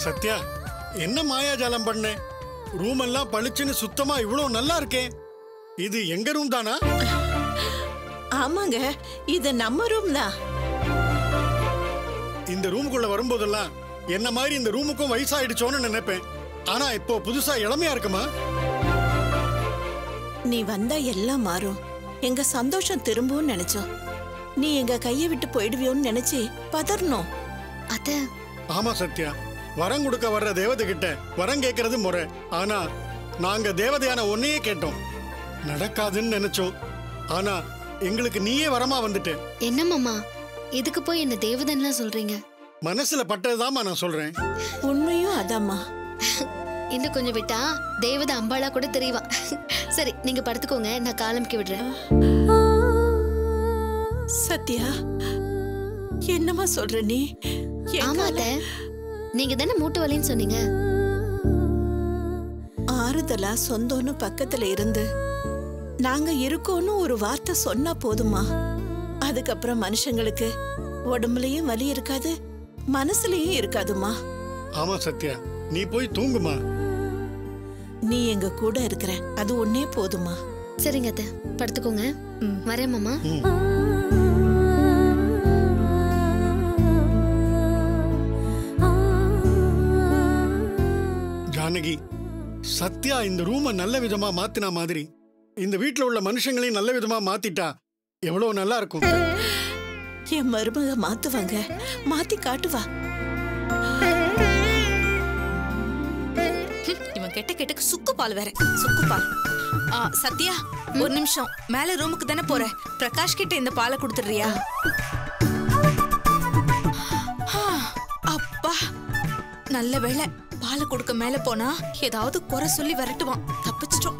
சத்யா என்ன மாயாஜாலம் பண்ண ரூம் எல்லாம் பளிச்சுன்னு சுத்தமா இவ்வளவு நல்லா இருக்கே இது எங்க ரூம் தானா ஆமாங்க இது நம்ம ரூம் தான் இந்த ரூமுக்குள்ள வரும்போதெல்லாம் என்ன மாதிரி இந்த ரூமுக்கும் வயசாயிடுச்சோன்னு நினைப்பேன் ஆனா இப்போ புதுசா இளமையா இருக்குமா நீ வந்தா எல்லாம் மாறும் எங்க சந்தோஷம் திரும்பும்னு நினைச்சோம் நீ எங்க கையை விட்டு போயிடுவியோன்னு நினைச்சு பதறணும் அத்த ஆமா சத்யா வரம் கொடுக்க வர்ற தேவதை கிட்ட வரம் கேட்கறது முறை ஆனா நாங்க தேவதையான ஒன்னையே கேட்டோம் நடக்காதுன்னு நினைச்சோம் ஆனா எங்களுக்கு நீயே வரமா வந்துட்ட என்ன மாமா இதுக்கு போய் என்ன தேவதன்லாம் சொல்றீங்க மனசுல பட்டதுதாம்மா நான் சொல்றேன் உண்மையும் அதாம்மா இன்னும் கொஞ்சம் விட்டா தேவதை அம்பாளா கூட தெரியவா சரி நீங்க படுத்துக்கோங்க நான் காலம்க்கு விடுறேன் சத்யா என்னம்மா சொல்ற நீ என் ஆமா கால- அத்த நீங்க தானே மூட்டு வலின்னு சொன்னீங்க ஆறுதலா சொந்தம்னு பக்கத்துல இருந்து நாங்க இருக்கோம்னு ஒரு வார்த்தை சொன்னா போதுமா அதுக்கப்புறம் மனுஷங்களுக்கு உடம்புலயும் வலி இருக்காது மனசுலயும் இருக்காதுமா ஆமா சத்யா நீ போய் தூங்குமா நீ எங்க கூட இருக்கிற அது ஒன்னே போதுமா சரிங்க அத்த படுத்துக்கோங்க வரேன் மாமா ஜானகி சத்யா இந்த ரூமை நல்ல விதமா மாத்தினா மாதிரி இந்த வீட்ல உள்ள மனுஷங்களையும் நல்ல விதமா மாத்திட்டா எவ்வளவு நல்லா இருக்கும் என் மருமக மாத்துவாங்க மாத்தி காட்டுவா இவன் கெட்ட கெட்டக்கு சுக்கு பால் வேற சுக்கு பால் ஆ, சத்யா ஒரு நிமிஷம் மேல ரூமுக்கு தானே போற பிரகாஷ் கிட்ட இந்த பாலை கொடுத்துடுறியா ஆ, அப்பா நல்ல வேளை பாலை கொடுக்க மேல போனா ஏதாவது குறை சொல்லி விரட்டுவான் தப்பிச்சிட்டோம்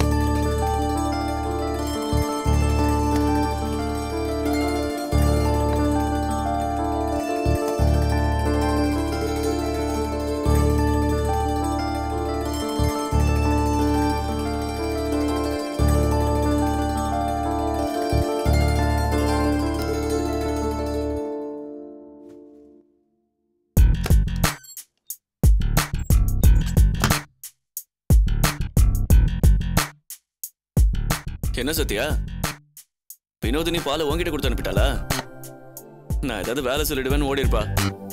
என்ன சத்யா வினோதினி பாலை உன்கிட்ட கொடுத்து அனுப்பிட்டாளா நான் ஏதாவது வேலை சொல்லிடுவேன்னு ஓடி இருப்பா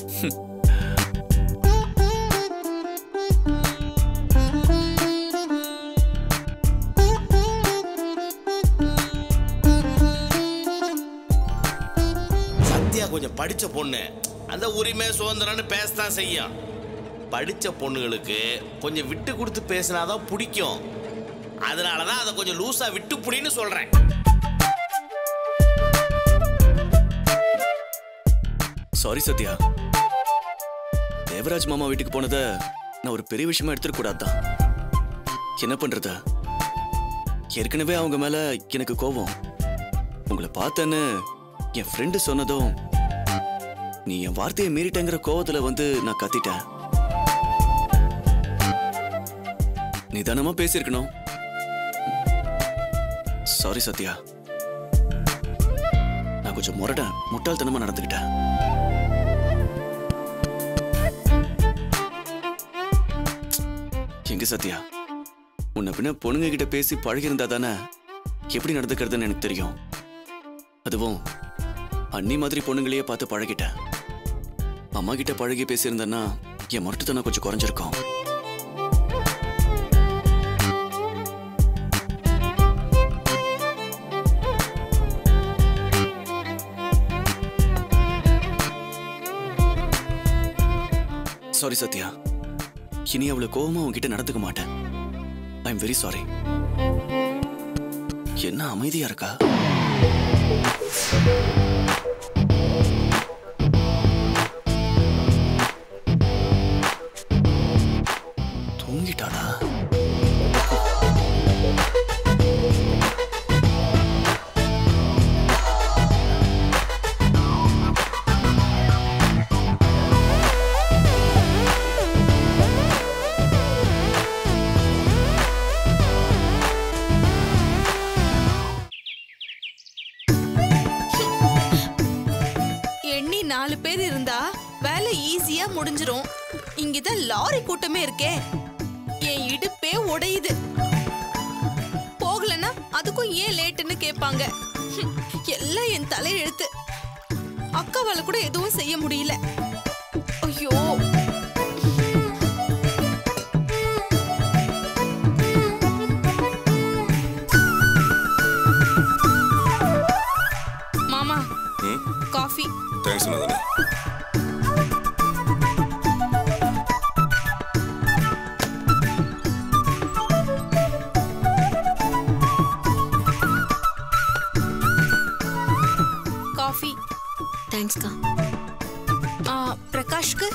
சத்யா கொஞ்சம் படிச்ச பொண்ணு அந்த உரிமை சுதந்திரம்னு பேசத்தான் செய்யும் படிச்ச பொண்ணுங்களுக்கு கொஞ்சம் விட்டு கொடுத்து பேசினாதான் பிடிக்கும் அதனால தான் அதை கொஞ்சம் லூசா விட்டு புடின்னு சொல்றேன் சாரி சத்யா தேவராஜ் மாமா வீட்டுக்கு போனதை நான் ஒரு பெரிய விஷயமா எடுத்துக்க கூடாதுதான் என்ன பண்றது ஏற்கனவே அவங்க மேல எனக்கு கோபம் உங்களை பார்த்தேன்னு என் ஃப்ரெண்டு சொன்னதும் நீ என் வார்த்தையை மீறிட்டேங்கிற கோவத்துல வந்து நான் கத்திட்டேன் நிதானமா பேசியிருக்கணும் சாரி சத்யா நான் கொஞ்சம் முரடன் முட்டாள்தனமா நடந்துக்கிட்டேன் எங்க சத்யா உன்னை பின்ன பொண்ணுங்க கிட்ட பேசி பழகியிருந்தா தானே எப்படி நடந்துக்கிறதுன்னு எனக்கு தெரியும் அதுவும் அண்ணி மாதிரி பொண்ணுங்களையே பார்த்து பழகிட்டேன் அம்மா கிட்ட பழகி பேசியிருந்தேன்னா என் முரட்டுத்தனம் கொஞ்சம் குறைஞ்சிருக்கும் சாரி சத்யா இனி அவ்வளவு கோவமா உன்கிட்ட நடந்துக்க மாட்டேன் ஐ எம் வெரி சாரி என்ன அமைதியா இருக்கா தூங்கிட்டாளா எண்ணி நாலு பேர் இருந்தா வேலை ஈஸியா முடிஞ்சிரும் இங்கதான் லாரி கூட்டமே இருக்கே என் இடுப்பே உடையுது போகலன்னா அதுக்கும் ஏன் லேட்டுன்னு கேட்பாங்க ஹம், எல்லாம் என் தலையெழுத்து அக்காவால கூட எதுவும் செய்ய முடியல ஐயோ மாமா ம் காஃபி தேங்க்ஸ் நந்தனே காஃபி தேங்க்ஸ்க்கா ஆ, பிரகாஷ்க்கு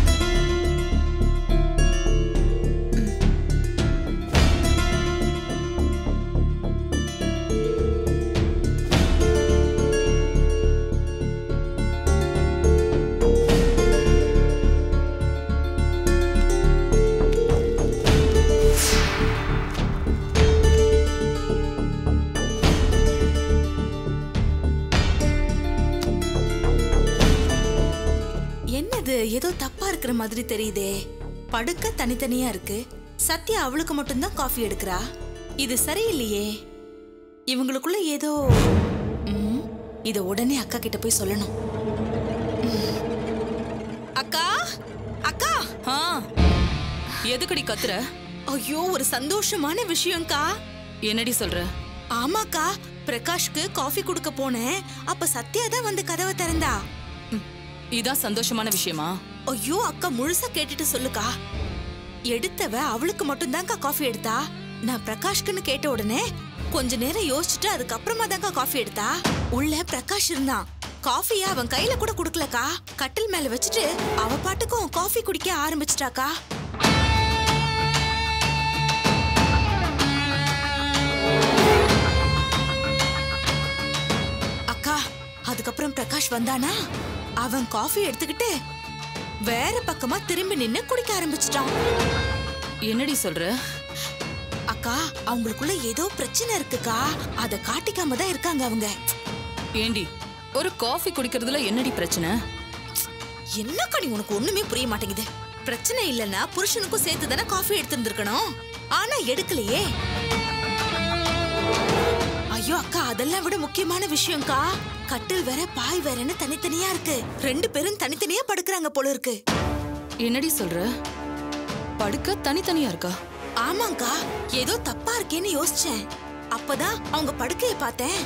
என்னது ஏதோ தப்பா இருக்கிற மாதிரி தெரியுதே படுக்க தனித்தனியா இருக்கு சத்யா அவளுக்கு மட்டும்தான் காஃபி எடுக்கிறா இது சரியில்லையே இவங்களுக்குள்ள ஏதோ ம், இத உடனே அக்கா கிட்ட போய் சொல்லணும் ம். அக்கா அக்கா ஆ எதுக்கடி கத்துற ஐயோ ஒரு சந்தோஷமான விஷயம்க்கா என்னடி சொல்ற ஆமாக்கா பிரகாஷ்க்கு காஃபி கொடுக்க போனேன் அப்ப சத்யா தான் வந்து கதவை திறந்தா ம், இதான் சந்தோஷமான விஷயமா ஐயோ அக்கா முழுசா கேட்டுட்டு சொல்லுக்கா எடுத்தவ அவளுக்கு மட்டும்தான்க்கா காஃபி எடுத்தா நான் பிரகாஷ்க்குன்னு கேட்ட உடனே கொஞ்ச நேரம் யோசிச்சுட்டு அதுக்கப்புறமா தான்க்கா காஃபி எடுத்தா உள்ள பிரகாஷ் இருந்தான் காஃபிய அவன் கையில கூட குடுக்கலக்கா கட்டில் மேல வச்சுட்டு அவ பாட்டுக்கும் காஃபி குடிக்க ஆரம்பிச்சிட்டாக்கா அக்கா அதுக்கப்புறம் பிரகாஷ் வந்தானா அவன் காஃபி எடுத்துக்கிட்டு வேற பக்கமா திரும்பி நின்னு குடிக்க ஆரம்பிச்சிட்டான் என்னடி சொல்ற அக்கா அவங்களுக்குள்ள ஏதோ பிரச்சனை இருக்குக்கா அத காட்டிக்காம தான் இருக்காங்க அவங்க ஏண்டி ஒரு காஃபி குடிக்கிறதுல என்னடி பிரச்சனை என்னக்கா நீ உனக்கு ஒண்ணுமே புரிய மாட்டேங்குது பிரச்சனை இல்லைன்னா புருஷனுக்கும் சேர்த்து தானே காஃபி எடுத்திருந்திருக்கணும் ஆனா எடுக்கலையே ஐயோ அக்கா அதெல்லாம் விட முக்கியமான விஷயம்க்கா கட்டில் வேற பாய் வேறன்னு தனித்தனியா இருக்கு ரெண்டு பேரும் தனித்தனியா படுக்கறாங்க போல இருக்கு என்னடி சொல்ற படுக்க தனித்தனியா இருக்கா ஆமாங்கா ஏதோ தப்பா இருக்கேன்னு யோசிச்சேன் அப்பதான் அவங்க படுக்கைய பார்த்தேன்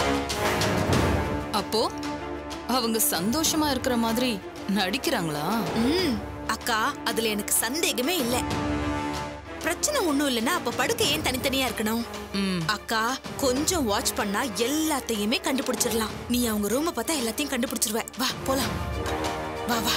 அப்போ அவங்க சந்தோஷமா இருக்கிற மாதிரி நடிக்கிறாங்களா ம் அக்கா அதுல எனக்கு சந்தேகமே இல்ல பிரச்சனை ஒண்ணும் இல்லைன்னா அப்ப படுக்கை ஏன் தனித்தனியா இருக்கணும் ம் அக்கா கொஞ்சம் வாட்ச் பண்ணா எல்லாத்தையுமே கண்டுபிடிச்சிடலாம் நீ அவங்க ரூம பார்த்தா எல்லாத்தையும் கண்டுபிடிச்சிருவ வா போலாம் வா வா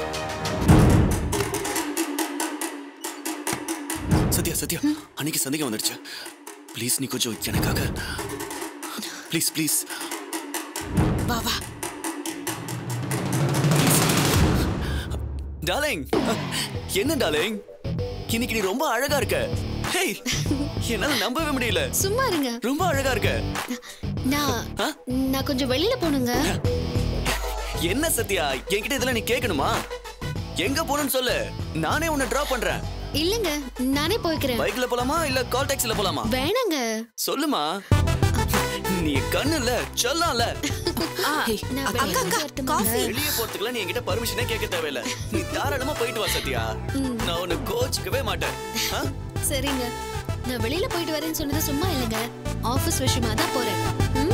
சத்யா சத்யா அன்னைக்கு சந்தேகம் வந்துடுச்சு ப்ளீஸ் நீ கொஞ்சம் எனக்காக ப்ளீஸ் ப்ளீஸ் வா வா டார்லிங் என்ன டார்லிங் இன்னைக்கு நீ ரொம்ப அழகா இருக்க ஹேய் என்னால நம்பவே முடியல சும்மா இருங்க ரொம்ப அழகா இருக்க நான் ஆ? நான் கொஞ்சம் வெளியில போகணுங்க என்ன சத்யா என்கிட்ட இதெல்லாம் நீ கேட்கணுமா எங்க போகணும்னு சொல்லு நானே உன்னை டிராப் பண்றேன் இல்லங்க நானே போய்க்கிறேன் பைக்ல போலாமா இல்ல கால் டாக்ஸில போலாமா வேணாங்க சொல்லுமா நீ கண்ணு இல்ல சொல்லலாம்ல ஆ, ஹேய், நான் அக்கா வெளியில அக்கா வரட்டுமா? காஃபி வெளியே போறதுக்குலாம் நீ என்கிட்ட பர்மிஷனே கேட்க தேவையில்ல நீ தாராளமா போயிட்டு வா சத்யா நான் உன்னை கோச்சிக்கவே மாட்டேன் ஆ? சரிங்க நான் வெளியில போயிட்டு வரேன்னு சொன்னது சும்மா இல்லைங்க ஆபீஸ் விஷயமா தான் போறேன் ம்?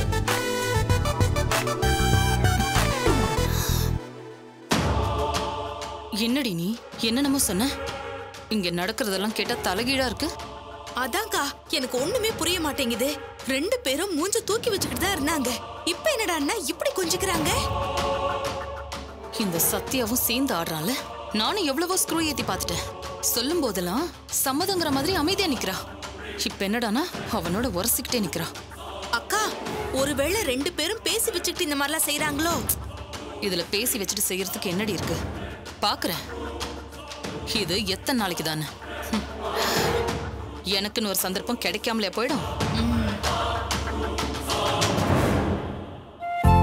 என்னடி நீ என்னென்னமோ சொன்ன இங்க நடக்கிறதெல்லாம் கேட்டா தலைகீழா இருக்கு அதான்க்கா எனக்கு ஒண்ணுமே புரிய மாட்டேங்குது ரெண்டு பேரும் மூஞ்ச தூக்கி வச்சுக்கிட்டு தான் இருந்தாங்க இப்ப என்னடான்னா இப்படி கொஞ்சிக்கிறாங்க இந்த சத்யாவும் சேர்ந்து ஆடுறான்ல நானும் எவ்வளவோ ஸ்க்ரூ ஏத்தி பார்த்துட்டேன் சொல்லும் போதெல்லாம் சம்மதங்கிற மாதிரி அமைதியா நிக்கிறா இப்ப என்னடானா அவனோட உரசிக்கிட்டே நிக்கிறா அக்கா ஒருவேளை ரெண்டு பேரும் பேசி வச்சுக்கிட்டு இந்த மாதிரிலாம் செய்றாங்களோ இதுல பேசி வச்சுட்டு செய்யறதுக்கு என்னடி இருக்கு பாக்குறேன் இது எத்தனை நாளைக்கு தானே எனக்குன்னு ஒரு சந்தர்ப்பம் கிடைக்காமலே போயிடும்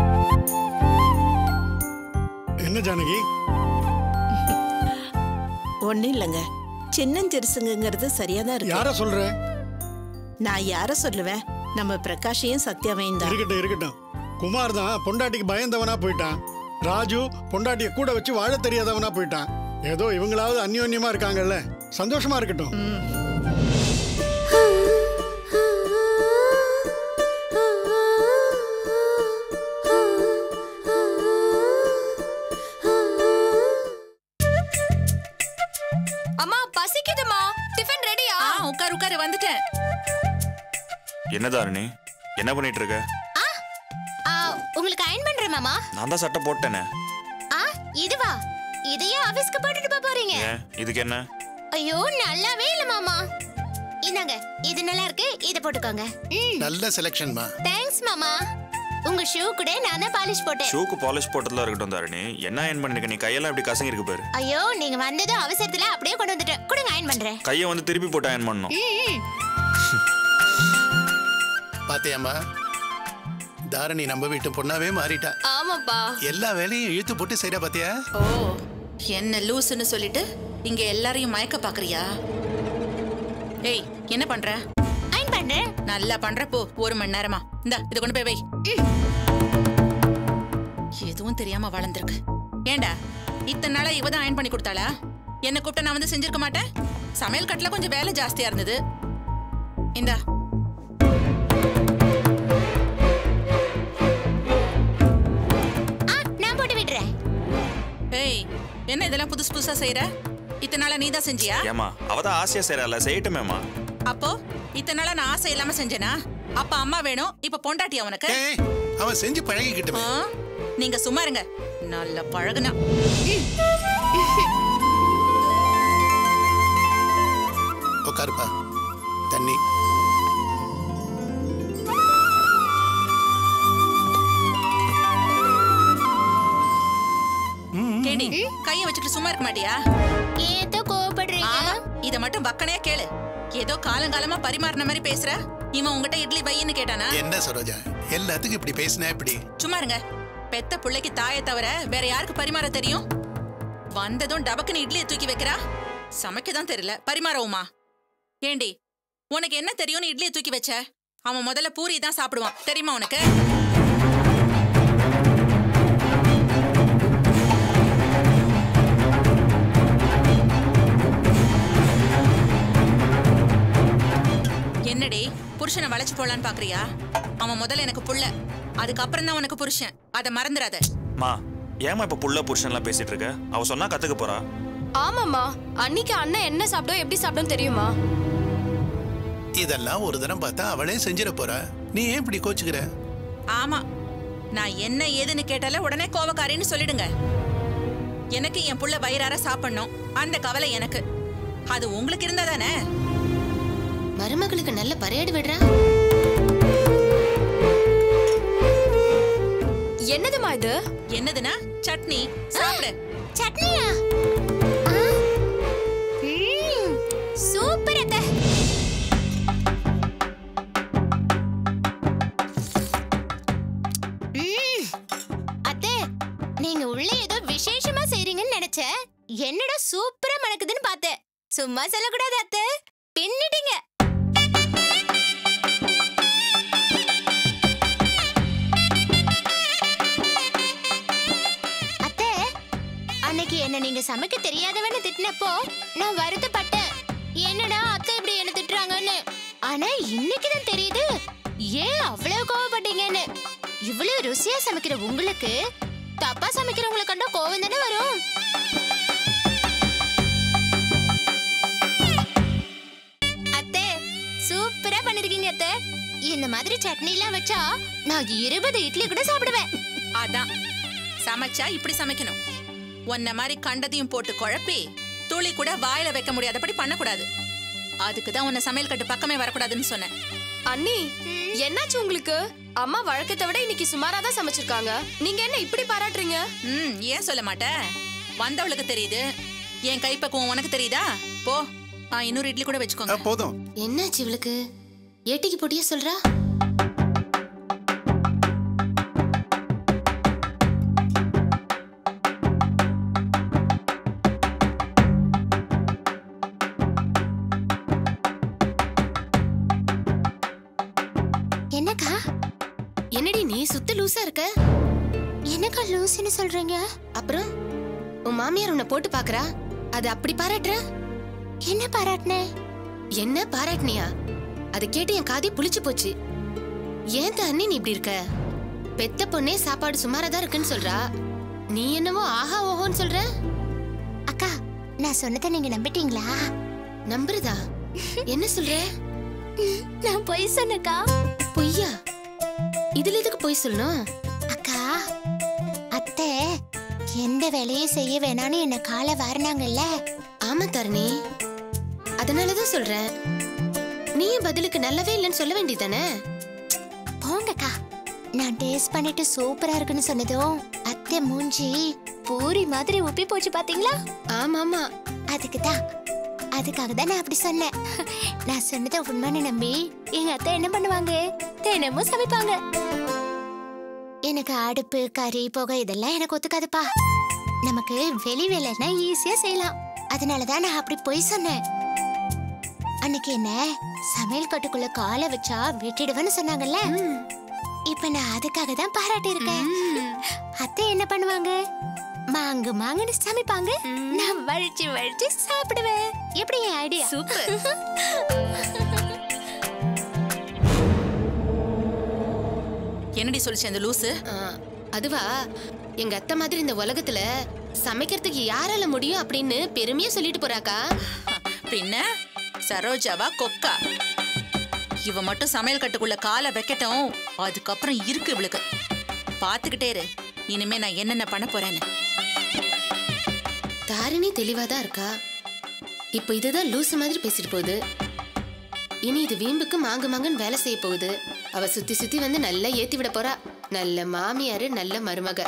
என்ன ஜானகி ஒண்ணும் இல்லைங்க சின்னஞ்சிறுசுங்கிறது சரியா தான் இருக்கு யார சொல்ற நான் யார சொல்லுவேன் நம்ம பிரகாஷையும் சத்யாவையும் தான் இருக்கட்டும் இருக்கட்டும் குமார் தான் பொண்டாட்டிக்கு பயந்தவனா போயிட்டான் ராஜு பொண்டாட்டிய கூட வச்சு வாழ தெரியாதவனா போயிட்டான் ஏதோ இவங்களாவது அந்யோன்யமா இருக்காங்கல்ல சந்தோஷமா இருக்கட்டும் அம்மா பசிக்குதுமா டிஃபன் ரெடியா ஆ உட்காரு உட்காரு வந்துட்டேன் என்ன தாரணி என்ன பண்ணிட்டு இருக்க ஆ, உங்களுக்கு அயன் பண்றேன் மாமா நான் தான் சட்டை போட்டேனே ஆ இதுவா இதையே ஆபீஸ்க்கு போட்டுட்டு போக போறீங்க ஏன் இதுக்கு என்ன ஐயோ நல்லாவே இல்ல மாமா இந்தாங்க இது நல்லா இருக்கு இத போட்டுக்கோங்க ம் நல்ல செலெக்ஷன்மா தேங்க்ஸ் மாமா உங்க ஷூ கூட நான் தான் பாலிஷ் போட்டேன் ஷூக்கு பாலிஷ் போட்டதுல இருக்கட்டும் தாரணி என்ன அயன் பண்ணிருக்க நீ கையெல்லாம் இப்படி கசங்கி இருக்கு பாரு ஐயோ நீங்க வந்ததும் அவசரத்துல அப்படியே கொண்டு வந்துட்டேன் கொடுங்க அயன் பண்றேன் கையை வந்து திருப்பி போட்டு அயன் பண்ணணும் ம், ம். பாத்தியாம்மா தாரணி நம்ம வீட்டு பொண்ணாவே மாறிட்டா ஆமாப்பா எல்லா வேலையும் இழுத்து போட்டு செய்யறா பாத்தியா ஓ என்ன லூசுன்னு சொல்லிட்டு இங்க எல்லாரையும் மயக்க பாக்குறியா ஏய் என்ன பண்ற அயன் பண்றேன் நல்லா பண்ற போ ஒரு மணி நேரமா இந்த இதை கொண்டு போய் வை எதுவும் தெரியாம வளர்ந்துருக்கு ஏண்டா இத்தனை நாளா இவ தான் அயன் பண்ணி கொடுத்தாளா என்ன கூப்பிட்ட நான் வந்து செஞ்சிருக்க மாட்டேன் சமையல் கட்டுல கொஞ்சம் வேலை ஜாஸ்தியா இருந்தது இந்தா ஆ நான் போட்டு விடுறேன் ஏய் என்ன இதெல்லாம் புதுசு புதுசா செய்யற இத்தனை நாளா நீ தான் செஞ்சியா ஏமா அவ தான் ஆசையா செய்யறல செய்யட்டுமேமா அப்போ இத்தனை நாளா நான் ஆசை இல்லாம செஞ்சேனா அப்ப அம்மா வேணும் இப்ப பொண்டாட்டியா உனக்கு ஏய் அவன் செஞ்சு பழகிக்கிட்டுமே ஆ? நீங்க சும்மா இருங்க நல்ல பழகுனா உட்காருப்பா தண்ணி கேடி கைய வச்சுட்டு சும்மா இருக்க மாட்டியா ஏதோ கோவப்படுறீங்க ஆமா இத மட்டும் வக்கனையா கேளு ஏதோ காலங்காலமா பரிமாறின மாதிரி பேசுற இவன் உங்ககிட்ட இட்லி பையன்னு கேட்டானா என்ன சரோஜா எல்லாத்துக்கும் இப்படி பேசினா இப்படி சும்மா இருங்க பெத்த பிள்ளைக்கு தாயை தவிர வேற யாருக்கு பரிமாற தெரியும் வந்ததும் டபக்குன்னு இட்லியை தூக்கி வைக்கிறா சமைக்க தான் தெரியல பரிமாறவுமா ஏண்டி உனக்கு என்ன தெரியும்னு இட்லியை தூக்கி வச்ச அவன் முதல்ல பூரி தான் சாப்பிடுவான் தெரியுமா உனக்கு என்னடி புருஷனை வளைச்சு போலான்னு பாக்குறியா அவன் முதல்ல எனக்கு புள்ள அதுக்கப்புறம் தான் உனக்கு புருஷன் அதை மறந்துடாத மா ஏமா இப்ப புள்ள புருஷன்லாம் பேசிட்டு இருக்க அவ சொன்னா கத்துக்க போறா ஆமாம்மா அன்னைக்கு அண்ணன் என்ன சாப்பிடும் எப்படி சாப்பிடும் தெரியுமா இதெல்லாம் ஒரு தினம் பார்த்தா அவளே செஞ்சிட போறா நீ ஏன் இப்படி கோச்சுக்கிற ஆமா நான் என்ன ஏதுன்னு கேட்டால உடனே கோவக்காரின்னு சொல்லிடுங்க எனக்கு என் புள்ள வயிறார சாப்பிடணும் அந்த கவலை எனக்கு அது உங்களுக்கு இருந்தா தானே மருமகளுக்கு நல்ல பரையடு விடுறா என்னதுமா இது என்னதுன்னா சட்னி சாப்பிடு சட்னியா ஆ? ம், சூப்பர் அத்தை ம், அத்தை நீங்க உள்ள ஏதோ விசேஷமா செய்றீங்கன்னு நினைச்சேன் என்னடா சூப்பரா மணக்குதுன்னு பார்த்தேன் சும்மா சொல்லக்கூடாது அத்தை பின்னிட்டீங்க அத்தை அன்னைக்கு என்ன நீங்க சமைக்க தெரியாதவன்னு திட்டினப்போ நான் வருத்தப்பட்டேன் என்னடா அத்தை இப்படி என்ன திட்டுறாங்கன்னு ஆனா இன்னைக்கு தான் தெரியுது ஏன் அவ்வளவு கோவப்பட்டீங்கன்னு இவ்வளவு ருசியா சமைக்கிற உங்களுக்கு தப்பா சமைக்கிறவங்களை கண்டா கோவம் தானே வரும் அத்தை சூப்பரா பண்ணிருக்கீங்க அத்தை இந்த மாதிரி சட்னி எல்லாம் வச்சா நான் இருபது இட்லி கூட சாப்பிடுவேன் அதான் சமைச்சா இப்படி சமைக்கணும் உன்ன மாதிரி கண்டதையும் போட்டு குழப்பி துளி கூட வாயில வைக்க முடியாதபடி பண்ணக்கூடாது அதுக்கு தான் உன்னை சமையல் கட்டு பக்கமே வரக்கூடாதுன்னு சொன்னேன் அண்ணி என்னாச்சு உங்களுக்கு அம்மா வழக்கத்தை விட இன்னைக்கு சுமாரா தான் சமைச்சிருக்காங்க நீங்க என்ன இப்படி பாராட்டுறீங்க ம் ஏன் சொல்ல மாட்ட வந்தவளுக்கு தெரியுது என் கைப்பக்குவம் உனக்கு தெரியுதா போ ஆ, இன்னொரு இட்லி கூட ஆ, வச்சுக்கோங்க போதும் என்னாச்சு இவளுக்கு ஏட்டிக்கு போட்டியா சொல்றா நீ சுத்த லூசா இருக்க என்னக்கா லூசுன்னு சொல்றீங்க அப்புறம் உன் மாமியார் உன்னை போட்டு பாக்குறா அது அப்படி பாராட்டுற என்ன பாராட்டினேன் என்ன பாராட்டுனியா அதை கேட்டு என் காதி புளிச்சு போச்சு ஏன் தண்ணி நீ இப்படி இருக்க பெத்த பொண்ணே சாப்பாடு சுமாரா தான் இருக்குன்னு சொல்றா நீ என்னவோ ஆஹா ஓஹோன்னு சொல்ற அக்கா நான் சொன்னதை நீங்க நம்பிட்டீங்களா நம்புறதா என்ன சொல்ற நான் பொய் சொன்னக்கா பொய்யா இதுல எதுக்கு பொய் சொல்லணும் அக்கா அத்தை எந்த வேலையும் செய்ய வேணாம்னு என்ன காலை வாரினாங்கல்ல ஆமா தரணி அதனாலதான் சொல்றேன் நீ பதிலுக்கு நல்லாவே இல்லைன்னு சொல்ல வேண்டியதானே போங்கக்கா நான் டேஸ்ட் பண்ணிட்டு சூப்பரா இருக்குன்னு சொன்னதும் அத்தை மூஞ்சி பூரி மாதிரி உப்பி போச்சு பாத்தீங்களா ஆமா ஆமா அதுக்கு தான் அதுக்காக தான் நான் அப்படி சொன்னேன் நான் சொன்னதை உண்மைன்னு நம்பி எங்க அத்தை என்ன பண்ணுவாங்க தினமும் சமைப்பாங்க எனக்கு அடுப்பு கறி புகை இதெல்லாம் எனக்கு ஒத்துக்காதுப்பா நமக்கு வெளி வேலைன்னா ஈஸியா செய்யலாம் அதனால தான் நான் அப்படி போய் சொன்னேன் அன்னைக்கு என்ன சமையல் கட்டுக்குள்ள காலை வச்சா வெட்டிடுவேன்னு சொன்னாங்கல்ல இப்ப நான் அதுக்காக தான் பாராட்டி இருக்கேன் அத்தை என்ன பண்ணுவாங்க மாங்கு மாங்குன்னு சமைப்பாங்க நான் வழிச்சு வழிச்சு சாப்பிடுவேன் எப்படி என் ஐடியா சூப்பர் என்னடி சொல்லிச்சு அந்த லூசு ஆ, அதுவா எங்க அத்தை மாதிரி இந்த உலகத்துல சமைக்கிறதுக்கு யாரால முடியும் அப்படின்னு பெருமையா சொல்லிட்டு போறாக்கா பின்ன சரோஜாவா கொக்கா இவ மட்டும் சமையல் கட்டுக்குள்ள காலை வைக்கட்டும் அதுக்கப்புறம் இருக்கு இவளுக்கு பாத்துக்கிட்டே இரு இனிமே நான் என்னென்ன பண்ண போறேன்னு தாரிணி தெளிவாதான் இருக்கா இப்போ இதுதான் லூசு மாதிரி பேசிட்டு போகுது இனி இது வீம்புக்கு மாங்கு மாங்குன்னு வேலை செய்ய போகுது அவ சுத்தி சுத்தி வந்து நல்லா ஏத்தி விட போறா நல்ல மாமியாரு நல்ல மருமக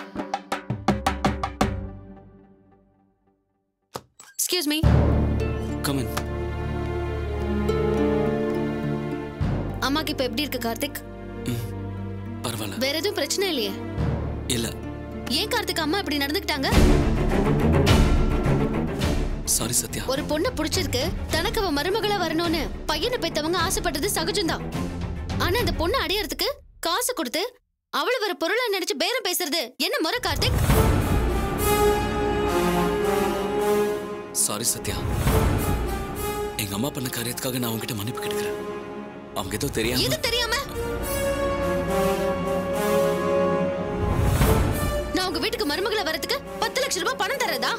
எக்ஸ்கியூஸ் மீ கமன் அம்மாக்கு இப்ப எப்படி இருக்கு கார்த்திக் பரவாயில்ல வேற எதுவும் பிரச்சனை இல்லையே இல்ல ஏன் கார்த்திக் அம்மா இப்படி நடந்துக்கிட்டாங்க சாரி சத்யா ஒரு பொண்ணை பிடிச்சிருக்கு தனக்கு அவ மருமகளா வரணும்னு பையனை பெத்தவங்க ஆசைப்பட்டது சகஜம்தான் ஆனா அந்த பொண்ணை அடையறதுக்கு காசு கொடுத்து அவள வர பொருளா நினைச்சு பேரம் பேசுறது என்ன முறை கார்த்திக் சாரி சத்யா எங்க அம்மா பண்ண காரியத்துக்காக நான் உங்ககிட்ட மன்னிப்பு கேட்கிறேன் அவங்க ஏதோ தெரியாம இது தெரியாம நான் உங்க வீட்டுக்கு மருமகளா வரதுக்கு பத்து லட்சம் ரூபாய் பணம் தரதா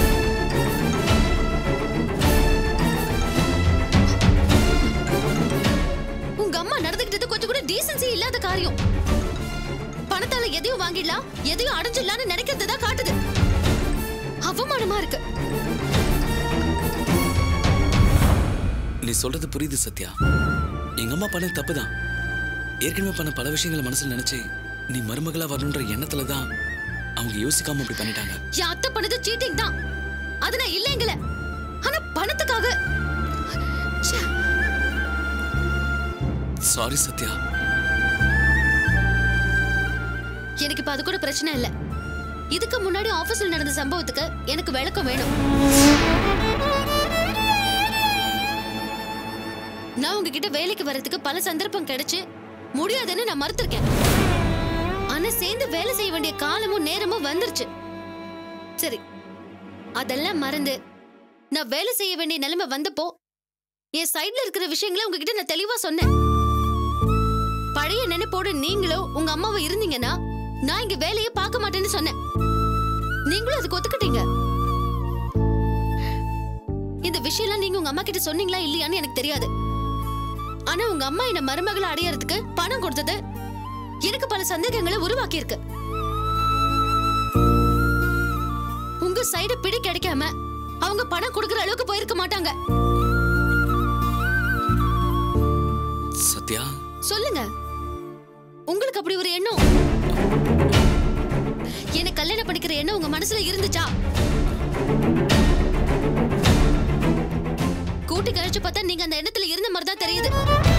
உங்க அம்மா நடந்துக்கிட்டது கொஞ்சம் கூட டீசன்சி இல்லாத காரியம் பணத்தால எதையும் வாங்கிடலாம் எதையும் அடைஞ்சிடலாம்னு நினைக்கிறது தான் காட்டுது அவமானமா இருக்கு நீ சொல்றது புரியுது சத்யா எங்க அம்மா பண்ண தப்புதான் ஏற்கனவே பண்ண பல விஷயங்களை மனசுல நினைச்சு நீ மருமகளா வரணுன்ற எண்ணத்துல தான் அவங்க யோசிக்காம அப்படி பண்ணிட்டாங்க என் அத்தை பண்ணது சீட்டிங் தான் அது நான் இல்லைங்கல ஆனா பணத்துக்காக ச்சே. சாரி சத்யா எனக்கு இப்ப அது கூட பிரச்சனை இல்ல இதுக்கு முன்னாடி ஆபீஸ்ல நடந்த சம்பவத்துக்கு எனக்கு விளக்கம் வேணும் நான் உங்ககிட்ட வேலைக்கு வர்றதுக்கு பல சந்தர்ப்பம் கிடைச்சு முடியாதுன்னு நான் மறுத்திருக்கேன் ஆனா சேர்ந்து வேலை செய்ய வேண்டிய காலமும் நேரமும் வந்துருச்சு சரி அதெல்லாம் மறந்து நான் வேலை செய்ய வேண்டிய நிலைமை வந்தப்போ என் சைடுல இருக்கிற விஷயங்களை உங்ககிட்ட நான் தெளிவா சொன்னேன் பழைய நினைப்போட நீங்களும் உங்க அம்மாவும் இருந்தீங்கன்னா நான் இங்க வேலையை பார்க்க மாட்டேன்னு சொன்னேன் நீங்களும் அதுக்கு ஒத்துக்கிட்டீங்க இந்த விஷயம்லாம் நீங்க உங்க அம்மா கிட்ட சொன்னீங்களா இல்லையான்னு எனக்கு தெரியாது ஆனா உங்க அம்மா என்ன மருமகளை அடையறதுக்கு பணம் கொடுத்தது எனக்கு பல சந்தேகங்களை உருவாக்கி இருக்கு உங்க சைடு பிடி கிடைக்காம அவங்க பணம் கொடுக்கற அளவுக்கு போயிருக்க மாட்டாங்க சத்யா சொல்லுங்க உங்களுக்கு அப்படி ஒரு எண்ணம் என்ன கல்யாணம் பண்ணிக்கிற எண்ணம் உங்க மனசுல இருந்துச்சா கூட்டி கழிச்சு பார்த்தா நீங்க அந்த எண்ணத்துல இருந்த மாதிரி தான் தெரியுது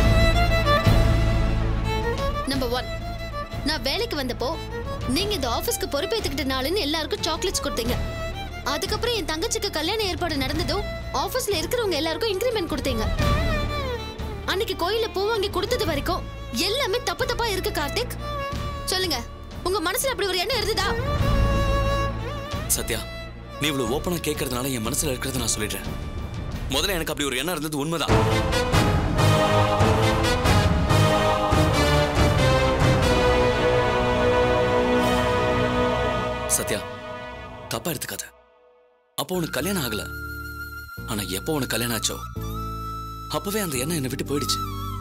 நம்பர் ஒன் நான் வேலைக்கு வந்தப்போ நீங்க இந்த ஆபீஸ்க்கு பொறுப்பேத்துக்கிட்ட நாளுன்னு எல்லாருக்கும் சாக்லேட்ஸ் கொடுத்தீங்க அதுக்கப்புறம் என் தங்கச்சிக்கு கல்யாண ஏற்பாடு நடந்ததும் ஆபீஸ்ல இருக்கிறவங்க எல்லாருக்கும் இன்கிரிமெண்ட் கொடுத்தீங்க அன்னைக்கு கோயில்ல பூ வாங்கி கொடுத்தது வரைக்கும் எல்லாமே தப்பு தப்பா இருக்கு கார்த்திக் சொல்லுங்க உங்க மனசுல அப்படி ஒரு எண்ணம் இருந்ததா சத்யா நீ இவ்வளவு ஓப்பனா கேட்கறதுனால என் மனசுல இருக்கிறத நான் சொல்லிடுறேன் முதல்ல எனக்கு அப்படி ஒரு எண்ணம் இருந்தது உண்மைதான் சத்யா தப்பா எடுத்துக்காத அப்போ உனக்கு கல்யாணம் ஆகல ஆனா எப்போ உனக்கு கல்யாணம் ஆச்சோ அப்பவே அந்த எண்ணம் என்னை விட்டு போயிடுச்சு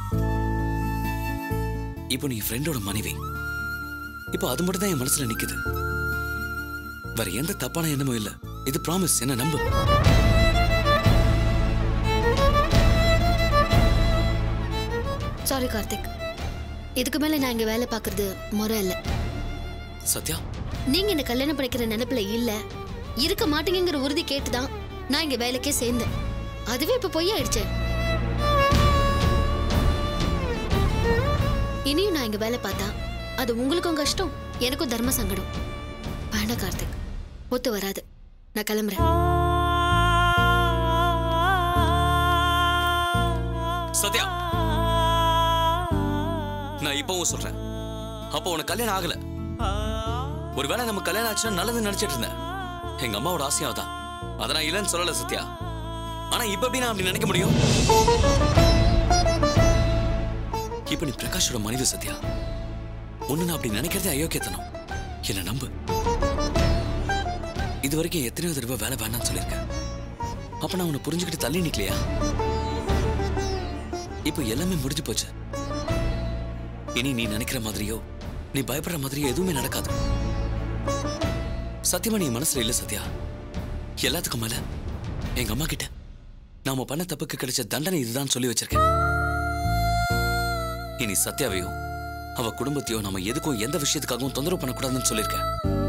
இப்போ நீ ஃப்ரெண்டோட மனைவி இப்போ அது மட்டும் தான் என் மனசுல நிக்குது வேற எந்த தப்பான எண்ணமும் இல்ல இது ப்ராமிஸ் என்ன நம்பு சாரி கார்த்திக் இதுக்கு மேல நான் இங்க வேலை பார்க்கறது முறை இல்ல சத்யா நீங்க என்ன கல்யாணம் பண்ணிக்கிற நினைப்புல இல்ல இருக்க மாட்டீங்கிற உறுதி கேட்டுதான் நான் இங்க வேலைக்கே சேர்ந்தேன் அதுவே இப்ப பொய்யாயிடுச்சு இனியும் நான் இங்க வேலை பார்த்தா அது உங்களுக்கும் கஷ்டம் எனக்கும் தர்ம சங்கடம் வேண்டாம் கார்த்திக் ஒத்து வராது நான் கிளம்புறேன் சத்யா நான் இப்பவும் சொல்றேன் அப்போ உனக்கு கல்யாணம் ஆகல ஒருவேளை நம்ம கல்யாணம் ஆச்சுன்னா நல்லதுன்னு நினைச்சிட்டு இருந்தேன் எங்க அம்மாவோட ஆசையா தான் அதை நான் இல்லைன்னு சொல்லல சத்யா ஆனா இப்ப எப்படி நான் அப்படி நினைக்க முடியும் இப்ப நீ பிரகாஷோட மனைவி சத்யா ஒண்ணு நான் அப்படி நினைக்கிறதே அயோக்கியத்தனம் என்ன நம்பு இது வரைக்கும் எத்தனையோ தடவை வேலை வேணாம்னு சொல்லியிருக்கேன் அப்ப நான் உன்னை புரிஞ்சுக்கிட்டு தள்ளி நிக்கலையா இப்போ எல்லாமே முடிஞ்சு போச்சு இனி நீ நினைக்கிற மாதிரியோ நீ பயப்படுற மாதிரியோ எதுவுமே நடக்காது சத்தியமா நீ மனசுல இல்ல சத்யா எல்லாத்துக்கும் மேல எங்க அம்மா கிட்ட நாம பண்ண தப்புக்கு கிடைச்ச தண்டனை இதுதான் சொல்லி வச்சிருக்கேன் இனி சத்யாவையோ அவ குடும்பத்தையோ நம்ம எதுக்கும் எந்த விஷயத்துக்காகவும் தொந்தரவு பண்ணக்கூடாதுன்னு சொல்லியிருக்கேன்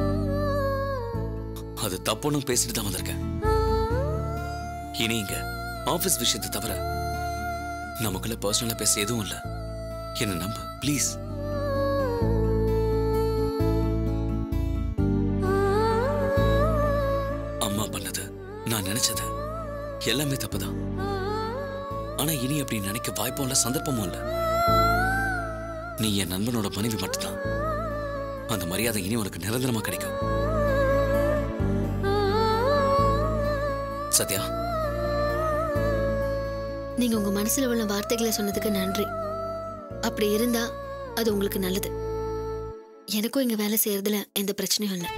அது தப்புன்னு பேசிட்டு தான் வந்திருக்கேன் இனி இங்க ஆபீஸ் விஷயத்தை தவிர நமக்குள்ள பர்சனலா பேச எதுவும் இல்ல என்ன நம்பு ப்ளீஸ் அம்மா பண்ணது நான் நினைச்சது எல்லாமே தப்புதான் ஆனா இனி அப்படி நினைக்க வாய்ப்பும் இல்ல சந்தர்ப்பமும் இல்ல நீ என் நண்பனோட மனைவி மட்டும்தான் அந்த மரியாதை இனி உனக்கு நிரந்தரமா கிடைக்கும் சத்யா நீங்க உங்க மனசுல உள்ள வார்த்தைகளை சொன்னதுக்கு நன்றி அப்படி இருந்தா அது உங்களுக்கு நல்லது எனக்கும் இங்க வேலை செய்யறதுல எந்த பிரச்சனையும் இல்லை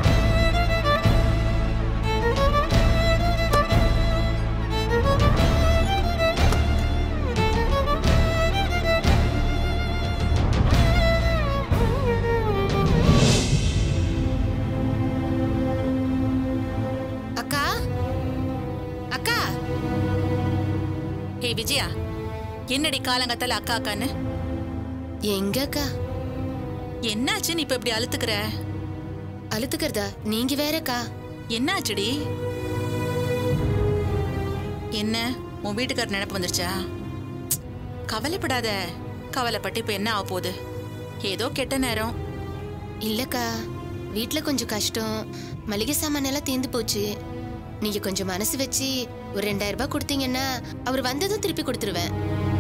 அக்கா அக்கா ஏய் விஜயா என்னடி காலங்கத்தால அக்கா அக்கான்னு எங்க அக்கா என்னாச்சுன்னு இப்ப இப்படி அழுத்துக்கிற அழுத்துக்கிறதா நீங்க வேறக்கா என்னாச்சுடி என்ன உன் வீட்டுக்கார நினைப்பு வந்துருச்சா ப்ச். கவலைப்படாத கவலைப்பட்டு இப்ப என்ன ஆக போகுது ஏதோ கெட்ட நேரம் இல்லக்கா வீட்ல கொஞ்சம் கஷ்டம் மளிகை சாமான் எல்லாம் தீர்ந்து போச்சு நீங்க கொஞ்சம் மனசு வச்சு ஒரு ரெண்டாயிரம் ரூபாய் கொடுத்தீங்கன்னா அவர் வந்ததும் திருப்பி கொடுத்துருவேன்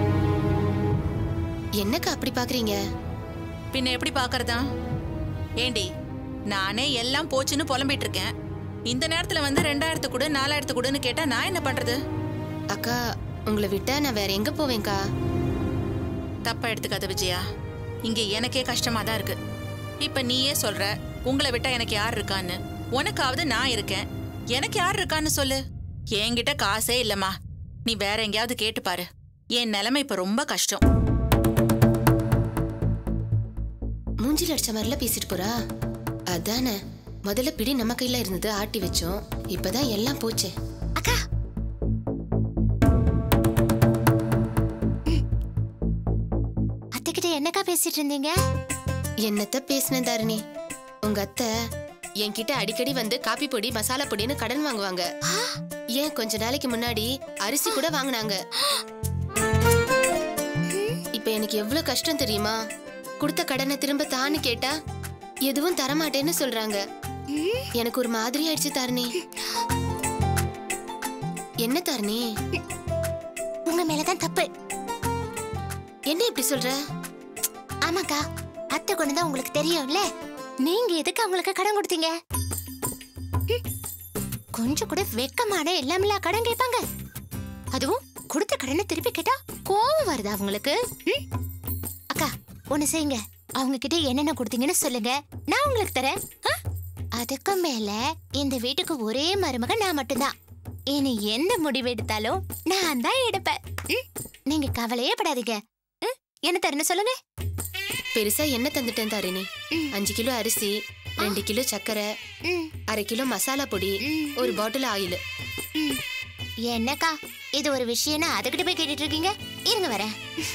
என்னக்கா அப்படி பாக்குறீங்க பின்ன எப்படி பாக்குறதா ஏண்டி நானே எல்லாம் போச்சுன்னு புலம்பிட்டு இருக்கேன் இந்த நேரத்துல வந்து ரெண்டாயிரத்து கொடு நாலாயிரத்து கொடுன்னு கேட்டா நான் என்ன பண்றது அக்கா உங்களை விட்டா நான் வேற எங்க போவேன்க்கா தப்பா எடுத்துக்காத விஜயா இங்க எனக்கே கஷ்டமா தான் இருக்கு இப்ப நீயே சொல்ற உங்களை விட்டா எனக்கு யார் இருக்கான்னு உனக்காவது நான் இருக்கேன் எனக்கு யார் இருக்கான்னு சொல்லு என்கிட்ட காசே இல்லம்மா நீ வேற எங்கேயாவது கேட்டு பாரு என் நிலைமை இப்ப ரொம்ப கஷ்டம் மூஞ்சில அடிச்ச மாதிரிலாம் பேசிட்டு போறா அதானே முதல்ல பிடி நம்ம கையில இருந்தது ஆட்டி வச்சோம் இப்பதான் எல்லாம் போச்சு அக்கா அத்தைக்கிட்ட என்னக்கா பேசிட்டு இருந்தீங்க என்னத்த பேசின தாரிணி உங்க அத்தை என்கிட்ட அடிக்கடி வந்து காப்பி பொடி மசாலா பொடின்னு கடன் வாங்குவாங்க ஏன் கொஞ்ச நாளைக்கு முன்னாடி அரிசி கூட வாங்குனாங்க இப்ப எனக்கு எவ்வளவு கஷ்டம் தெரியுமா கொடுத்த கடனை திரும்ப தான்னு கேட்டா எதுவும் தரமாட்டேன்னு சொல்றாங்க எனக்கு ஒரு மாதிரி ஆயிடுச்சு தாரிணி என்ன தாரிணி உங்க மேலதான் தப்பு என்ன இப்படி சொல்ற ஆமாக்கா அத்தை கொண்டு தான் உங்களுக்கு தெரியும்ல நீங்க எதுக்கு அவங்களுக்கு கடன் கொடுத்தீங்க ம். கொஞ்சம் கூட வெக்கமான எல்லாமே கடன் கேட்பாங்க அதுவும் கொடுத்த கடனை திருப்பி கேட்டா கோவம் வருதா அவங்களுக்கு ம்? அக்கா ஒண்ணு செய்யுங்க அவங்க கிட்ட என்னென்ன கொடுத்தீங்கன்னு சொல்லுங்க நான் உங்களுக்கு தரேன் ஆ? அதுக்கு மேல இந்த வீட்டுக்கு ஒரே மருமக நான் மட்டும்தான் இனி எந்த முடிவு எடுத்தாலும் நான் தான் எடுப்பேன் ம்? நீங்க கவலையே படாதீங்க ம்? என்ன தரணும் சொல்லுங்க பெருசா என்ன தந்துட்டேன் தாரிணி அஞ்சு கிலோ அரிசி ரெண்டு கிலோ சர்க்கரை ம், அரை கிலோ மசாலா பொடி ம். ஒரு பாட்டில் ஆயில் ம். என்னக்கா இது ஒரு விஷயம்னா அதுகிட்ட போய் கேட்டுட்டு இருக்கீங்க இருங்க வரேன்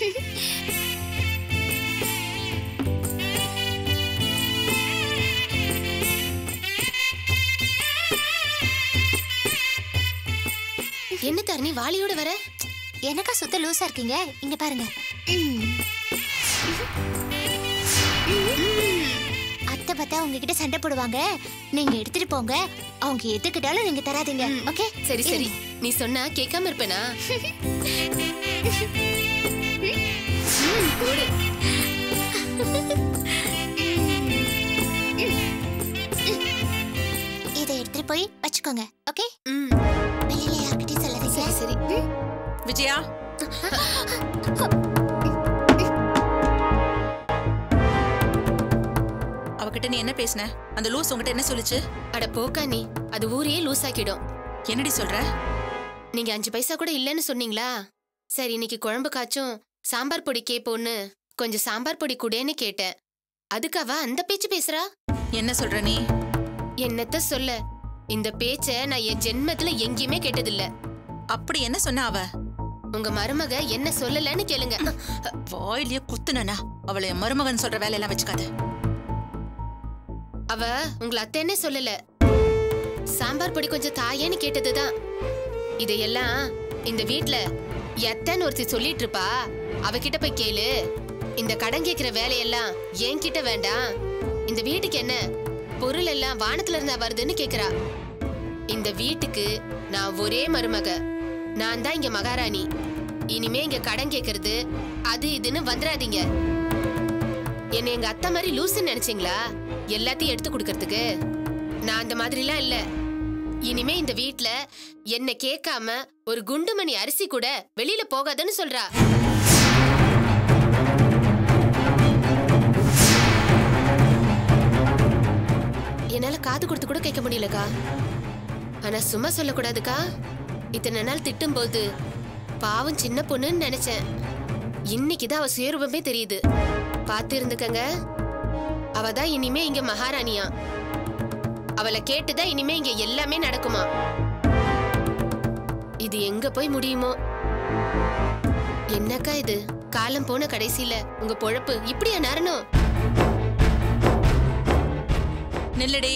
என்ன தாரிணி வாளியோட வர என்னக்கா சுத்த லூசா இருக்கீங்க இங்க பாருங்க ம். அத்தை பார்த்தா உங்ககிட்ட சண்டை போடுவாங்க நீங்க எடுத்துட்டு போங்க அவங்க எதுக்கிட்டாலும் நீங்க தராதீங்க ஓகே சரி சரி நீ சொன்னா கேட்காம இருப்பேனா போடு. இதை எடுத்துட்டு போய் வச்சுக்கோங்க ஓகே ம் வெளியில யார்கிட்டயும் சொல்லாதீங்க சரி சரி விஜயா அவகிட்ட நீ என்ன பேசுன அந்த லூஸ் உங்ககிட்ட என்ன சொல்லுச்சு அட போக்கா நீ அது ஊரையே லூஸ் ஆக்கிடும் என்னடி சொல்ற நீங்க அஞ்சு பைசா கூட இல்லைன்னு சொன்னீங்களா சரி இன்னைக்கு குழம்பு காச்சும் சாம்பார் பொடி கேப்போன்னு கொஞ்சம் சாம்பார் பொடி கூடன்னு கேட்டேன் அதுக்கு அவ அந்த பேச்சு பேசுறா என்ன சொல்ற நீ என்னத்த சொல்ல இந்த பேச்ச நான் என் ஜென்மத்துல எங்கேயுமே கேட்டதில்ல அப்படி என்ன சொன்ன அவ உங்க மருமக என்ன சொல்லலன்னு கேளுங்க வாயிலேயே குத்துனா அவளை என் மருமகன் சொல்ற வேலையெல்லாம் வச்சுக்காத அவ உங்களை அத்தைன்னே சொல்லல சாம்பார் பொடி கொஞ்சம் தாயேன்னு கேட்டதுதான் இதையெல்லாம் இந்த வீட்ல எத்தனை ஒருத்தி சொல்லிட்டு இருப்பா அவகிட்ட போய் கேளு இந்த கடன் கேட்கிற வேலையெல்லாம் என்கிட்ட வேண்டாம் இந்த வீட்டுக்கு என்ன பொருள் எல்லாம் வானத்துல இருந்தா வருதுன்னு கேக்குறா இந்த வீட்டுக்கு நான் ஒரே மருமக நான் தான் இங்க மகாராணி இனிமே இங்க கடன் கேக்குறது அது இதுன்னு வந்துடாதீங்க என்னை எங்க அத்தை மாதிரி லூசுன்னு நினைச்சீங்களா எல்லாத்தையும் எடுத்து கொடுக்கறதுக்கு நான் அந்த மாதிரிலாம் இல்ல இனிமே இந்த வீட்ல என்ன கேட்காம ஒரு குண்டுமணி அரிசி கூட வெளியில போகாதுன்னு சொல்றா என்னால காது கொடுத்து கூட கேட்க முடியலக்கா ஆனா சும்மா சொல்லக்கூடாதுக்கா இத்தனை நாள் திட்டும் போது பாவம் சின்ன பொண்ணுன்னு நினைச்சேன் இன்னைக்குதான் அவ சுயரூபமே தெரியுது பார்த்து இருந்துக்கங்க அவ தான் இனிமே இங்க மகாராணியா அவளை கேட்டுதான் இனிமே இங்க எல்லாமே நடக்குமா இது எங்க போய் முடியுமோ என்னக்கா இது காலம் போன கடைசியில உங்க பொழப்பு இப்படியா நரணும் நில்லடி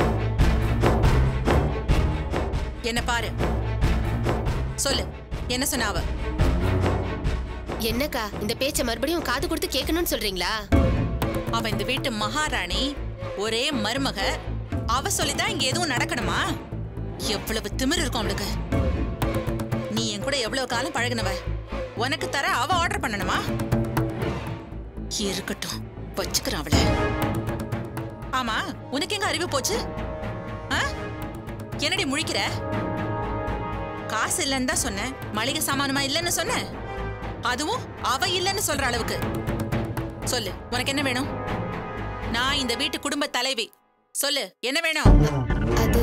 என்ன பாரு சொல்லு என்ன சொன்ன அவ என்னக்கா இந்த பேச்ச மறுபடியும் காது கொடுத்து கேட்கணும்னு சொல்றீங்களா அவ இந்த வீட்டு மகாராணி ஒரே மருமக அவ சொல்லிதான் இங்க எதுவும் நடக்கணுமா எவ்வளவு திமிரு இருக்கும் அவளுக்கு நீ என் கூட எவ்வளவு காலம் பழகுனவ உனக்கு தர அவ ஆர்டர் பண்ணணுமா இருக்கட்டும் வச்சுக்கிறேன் அவளை ஆமா உனக்கு எங்க அறிவு போச்சு ஆ? என்னடி முழிக்கிற காசு இல்லைன்னு தான் சொன்னேன் மளிகை சாமானுமா இல்லைன்னு சொன்னேன் அதுவும் அவ இல்லைன்னு சொல்ற அளவுக்கு சொல்லு உனக்கு என்ன வேணும் நான் இந்த வீட்டு குடும்ப தலைவி சொல்லு என்ன வேணும் அது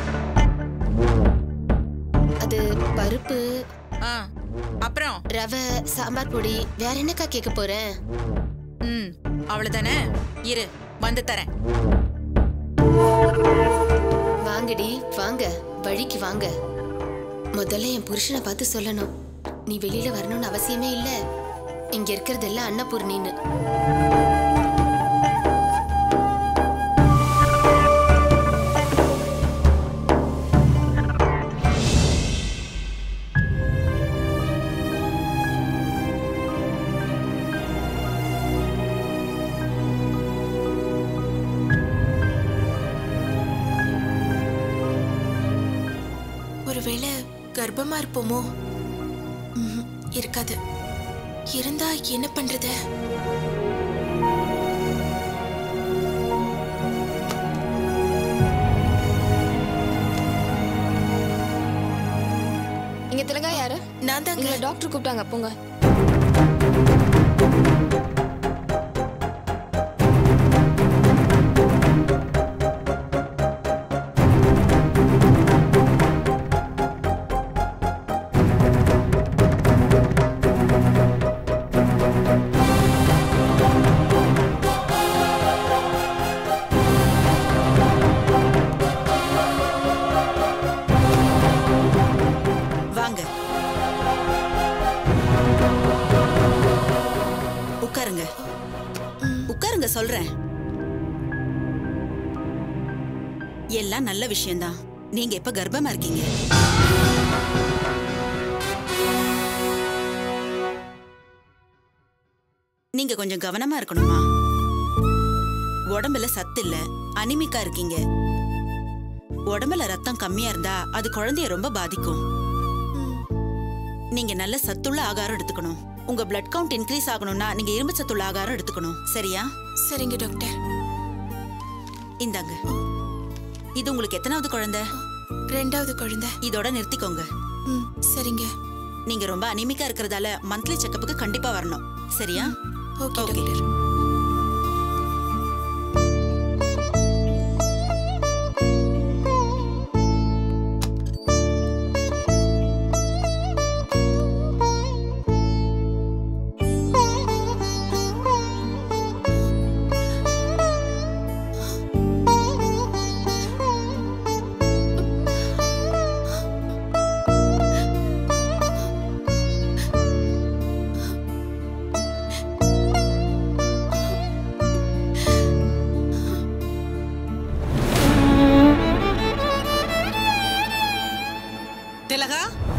அது பருப்பு ஆ அப்புறம் ரவை சாம்பார் பொடி வேற என்னக்கா கேட்க போறேன் ம் அவ்வளவுதானே இரு வந்து தரேன் வாங்கடி வாங்க வழிக்கு வாங்க முதல்ல என் புருஷனை பார்த்து சொல்லணும் நீ வெளியில வரணும்னு அவசியமே இல்ல இங்க இருக்கிறதெல்லாம் அன்னபூர்ணின்னு ஒருவேளை கர்ப்பமா இருப்போமோ ம்ஹும், இருக்காது இருந்தா என்ன பண்றது நீங்க திலகா யாரு நான் தான் உங்களை டாக்டர் கூப்பிட்டாங்க போங்க வாங்க உட்காருங்க உட்காருங்க சொல்றேன் எல்லாம் நல்ல விஷயம்தான் நீங்க இப்ப கர்ப்பமா இருக்கீங்க நீங்க கொஞ்சம் கவனமா இருக்கணுமா உடம்புல சத்து இல்ல அனிமிக்கா இருக்கீங்க உடம்புல ரத்தம் கம்மியா இருந்தா அது குழந்தைய ரொம்ப பாதிக்கும் நீங்க நல்ல சத்துள்ள ஆகாரம் எடுத்துக்கணும் உங்க பிளட் கவுண்ட் இன்க்ரீஸ் ஆகணும்னா நீங்க இரும்பு சத்துள்ள ஆகாரம் எடுத்துக்கணும் சரியா சரிங்க டாக்டர் இந்தாங்க இது உங்களுக்கு எத்தனாவது குழந்தை ரெண்டாவது குழந்தை இதோட நிறுத்திக்கோங்க ம் சரிங்க நீங்க ரொம்ப அனிமிக்கா இருக்கிறதால மந்த்லி செக்கப்புக்கு கண்டிப்பா வரணும் சரியா ஓகே டாக்டர் திலகா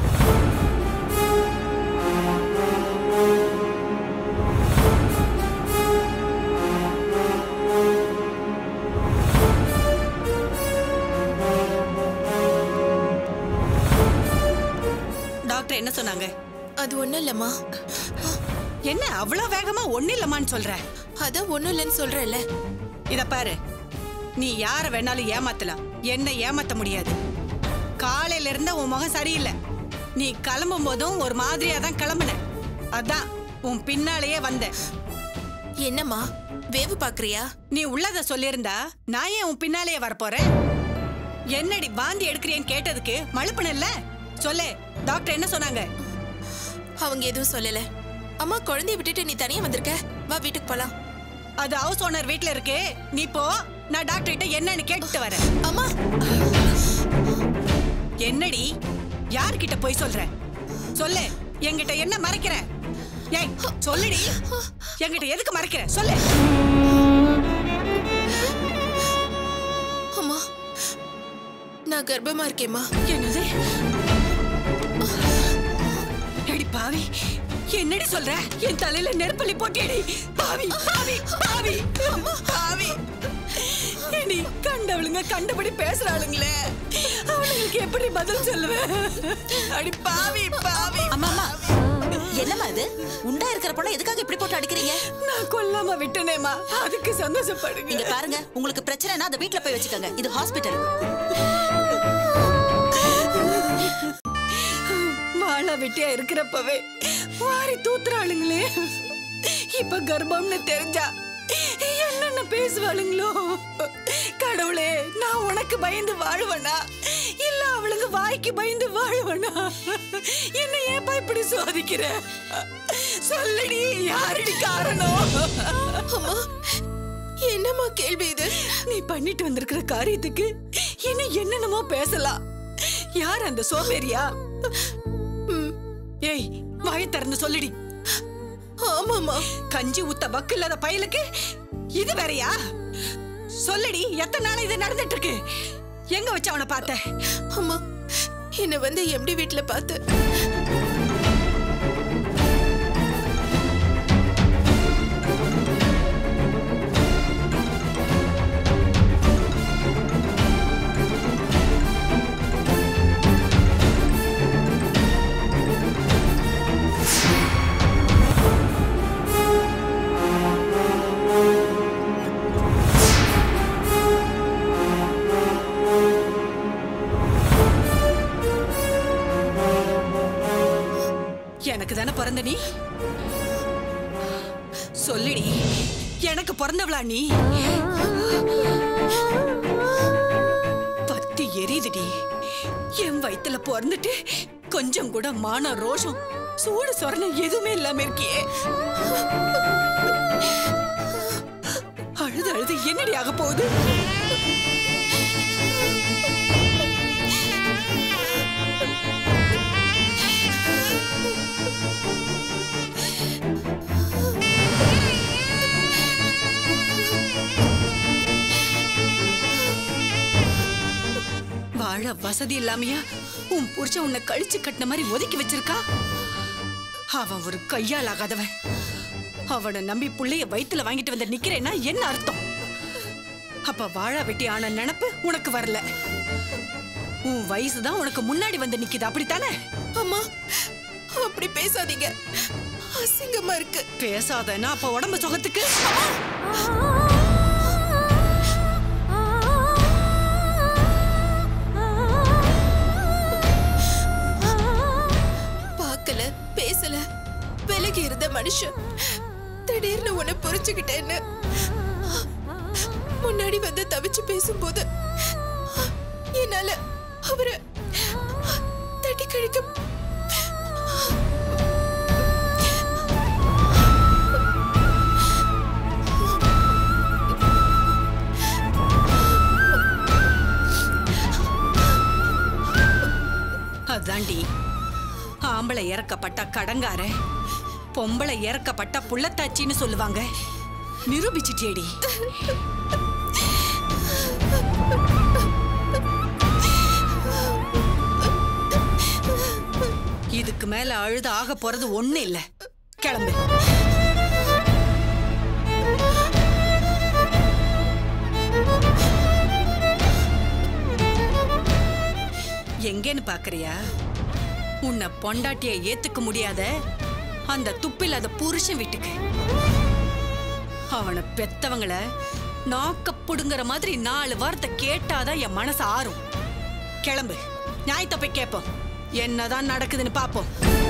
டாக்டர் என்ன சொன்னாங்க அது ஒண்ணும் இல்லம்மா என்ன அவ்வளவு வேகமா ஒண்ணு இல்லமான்னு சொல்ற அதான் ஒண்ணும் இல்லைன்னு சொல்றேன்ல இத பாரு நீ யார வேணாலும் ஏமாத்தலாம் என்ன ஏமாத்த முடியாது காலையில இருந்த உன் முகம் சரியில்லை நீ கிளம்பும் போதும் ஒரு மாதிரியா தான் கிளம்புன அதான் உன் பின்னாலேயே வந்தேன் என்னம்மா வேவு பாக்குறியா நீ உள்ளத சொல்லியிருந்தா நான் ஏன் உன் பின்னாலேயே வரப்போறேன் என்னடி வாந்தி எடுக்கிறியேன்னு கேட்டதுக்கு மழுப்புனல்ல சொல்லு டாக்டர் என்ன சொன்னாங்க அவங்க எதுவும் சொல்லல அம்மா குழந்தைய விட்டுட்டு நீ தனியா வந்திருக்க வா வீட்டுக்கு போலாம் அது ஹவுஸ் ஓனர் வீட்ல இருக்கு நீ போ நான் டாக்டர் கிட்ட என்னன்னு கேட்டுட்டு வரேன் அம்மா என்னடி யார்கிட்ட போய் சொல்ற சொல்லு என்கிட்ட என்ன மறைக்கிற ஏய் சொல்லுடி என்கிட்ட எதுக்கு மறைக்கிற சொல்லு அம்மா நான் கர்ப்பமா இருக்கேம்மா என்னது எடி பாவி என்னடி சொல்ற என் தலையில நெருப்பள்ளி போட்டியடி பாவி பாவி பாவி பாவி எடி கண்டவளுங்க கண்டபடி பேசுறாளுங்களே அவளுங்களுக்கு எப்படி பதில் சொல்லுவேன் அடி பாவி பாவி அம்மா அம்மா என்னம்மா இது உண்டா இருக்கிற பொண்ணை எதுக்காக இப்படி போட்டு அடிக்கிறீங்க நான் கொல்லாம விட்டனேமா அதுக்கு சந்தோஷப்படுங்க இங்க பாருங்க உங்களுக்கு பிரச்சனைனா அதை வீட்ல போய் வச்சுக்கோங்க இது ஹாஸ்பிட்டல் வாழா வெட்டியா இருக்கிறப்பவே வாரி தூத்துறாளுங்களே இப்ப கர்ப்பம்னு தெரிஞ்சா என்னென்ன பேசுவாளுங்களோ கடவுளே நான் உனக்கு பயந்து வாழுவனா இல்ல அவளுங்க வாய்க்கு பயந்து வாழுவனா என்ன ஏப்பா இப்படி சோதிக்கிற சொல்லடி யாரடி காரணம் அம்மா என்னம்மா கேள்வி இது நீ பண்ணிட்டு வந்திருக்கிற காரியத்துக்கு இன்னும் என்னென்னமோ பேசலாம் யார் அந்த சோம்பேறியா ஏய் வாயை திறந்து சொல்லுடி ஆமாமா கஞ்சி ஊத்த பக்கு இல்லாத பயலுக்கு இது வேறயா சொல்லடி எத்தனை நாள் இது நடந்துட்டு இருக்கு எங்க வச்சு அவனை பார்த்த அம்மா என்ன வந்து எம்டி வீட்ல பார்த்து எனக்கு தானே பிறந்த நீ சொல்லுடி எனக்கு பிறந்தவளா நீ பத்தி எரியுதுடி என் வயித்துல பிறந்துட்டு கொஞ்சம் கூட மான ரோஷம் சூடு சொரணம் எதுவுமே இல்லாம இருக்கியே அழுது அழுது என்னடி ஆக போகுது வாழ வசதி இல்லாமையா உன் புருஷன் உன்னை கழிச்சு கட்டின மாதிரி ஒதுக்கி வச்சிருக்கா அவன் ஒரு கையால் ஆகாதவன் அவனை நம்பி புள்ளைய வயித்துல வாங்கிட்டு வந்து நிக்கிறேன்னா என்ன அர்த்தம் அப்ப வாழா வெட்டி ஆன நினப்பு உனக்கு வரல உன் வயசுதான் உனக்கு முன்னாடி வந்து நிக்குது அப்படித்தானே அம்மா அப்படி பேசாதீங்க அசிங்கமா இருக்கு பேசாதன்னா அப்ப உடம்பு சுகத்துக்கு பார்க்கல பேசல விலகி இருந்த மனுஷன் திடீர்னு உன்னை புரிச்சுக்கிட்டேன்னு முன்னாடி வந்து தவிச்சு பேசும்போது என்னால அவரை தட்டி கழிக்க அதாண்டி ஆம்பளை இறக்கப்பட்ட கடங்கார பொம்பளை இறக்கப்பட்ட புள்ளத்தாச்சின்னு சொல்லுவாங்க நிரூபிச்சிட்டேடி இதுக்கு மேல அழுது ஆக போறது ஒண்ணு இல்ல கிளம்பு எங்கேன்னு பாக்குறியா உன்னை பொண்டாட்டிய ஏத்துக்க முடியாத அந்த துப்பில்லாத புருஷன் வீட்டுக்கு அவனை பெத்தவங்கள நாக்க புடுங்குற மாதிரி நாலு வார்த்தை கேட்டாதான் என் மனசு ஆறும் கிளம்பு நியாயத்தை போய் கேட்போம் என்னதான் நடக்குதுன்னு பாப்போம்